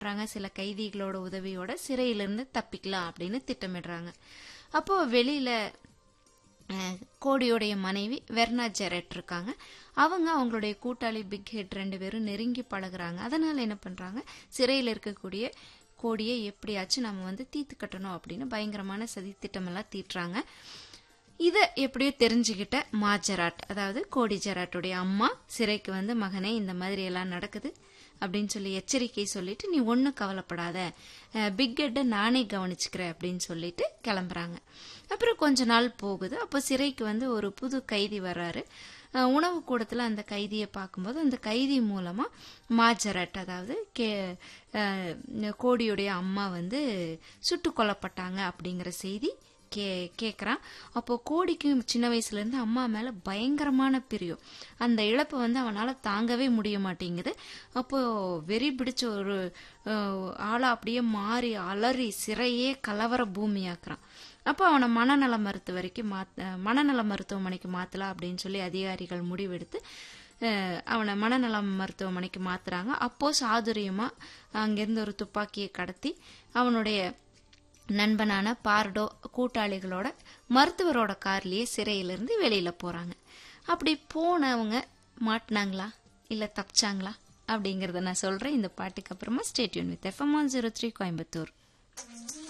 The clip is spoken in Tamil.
பண்றாங்க சில கைதிகளோட உதவியோட சிறையிலிருந்து தப்பிக்கலாம் அப்படின்னு திட்டமிடுறாங்க அப்போ வெளியில அஹ், கோடியோடைய மனைவி வெர்னா ஜெரட் இருக்காங்க அவங்க அவங்களுடைய கூட்டாளி பிக் ஹெட் ரெண்டு பேரும் நெருங்கி பழகுறாங்க அதனால என்ன பண்றாங்க சிறையில் இருக்கக்கூடிய கோடியை எப்படியாச்சும் நம்ம வந்து தீர்த்து கட்டணும் அப்படின்னு பயங்கரமான சதி திட்டமெல்லாம் தீட்டுறாங்க இதை எப்படியோ தெரிஞ்சுக்கிட்ட மாஜராட் அதாவது கோடி ஜெராட்டுடைய அம்மா சிறைக்கு வந்து மகனே இந்த மாதிரி எல்லாம் நடக்குது அப்படின்னு சொல்லி எச்சரிக்கை சொல்லிட்டு நீ ஒன்றும் கவலைப்படாத அஹ், பிக் ஹெட்டை நானே கவனிச்சுக்கிறேன் அப்படின்னு சொல்லிட்டு கிளம்புறாங்க அப்புறம் கொஞ்ச நாள் போகுது அப்போ சிறைக்கு வந்து ஒரு புது கைதி வர்றாரு அஹ், உணவு கூடத்தில் அந்த கைதியை பார்க்கும்போது அந்த கைதி மூலமா மாஜரட் அதாவது கே அஹ், கோடியுடைய அம்மா வந்து சுட்டு கொல்லப்பட்டாங்க அப்படிங்கிற செய்தி கே கேட்குறான் அப்போ கோடிக்கு சின்ன வயசுலேருந்து அம்மா மேலே பயங்கரமான பிரியம் அந்த இழப்பை வந்து அவனால் தாங்கவே முடிய மாட்டேங்குது அப்போ வெறி பிடிச்ச ஒரு அஹ், ஆளா அப்படியே மாறி அலறி சிறையே கலவர பூமியாக்குறான் அப்போ அவனை மனநல மருத்துவரைக்கு மாத் மனநல மருத்துவமனைக்கு மாற்றலாம் அப்படின்னு சொல்லி அதிகாரிகள் முடிவெடுத்து அஹ், அவனை மனநல மருத்துவமனைக்கு மாத்துறாங்க அப்போ சாதுரியமா அங்கிருந்து ஒரு துப்பாக்கியை கடத்தி அவனுடைய நண்பனான பார்டோ கூட்டாளிகளோட மருத்துவரோட கார்லயே சிறையிலிருந்து வெளியில போறாங்க அப்படி போனவங்க மாட்டினாங்களா இல்ல தப்பிச்சாங்களா அப்படிங்கறத நான் சொல்றேன் இந்த பாட்டுக்கு அப்புறமா stay tuned with FM one zero three Coimbatore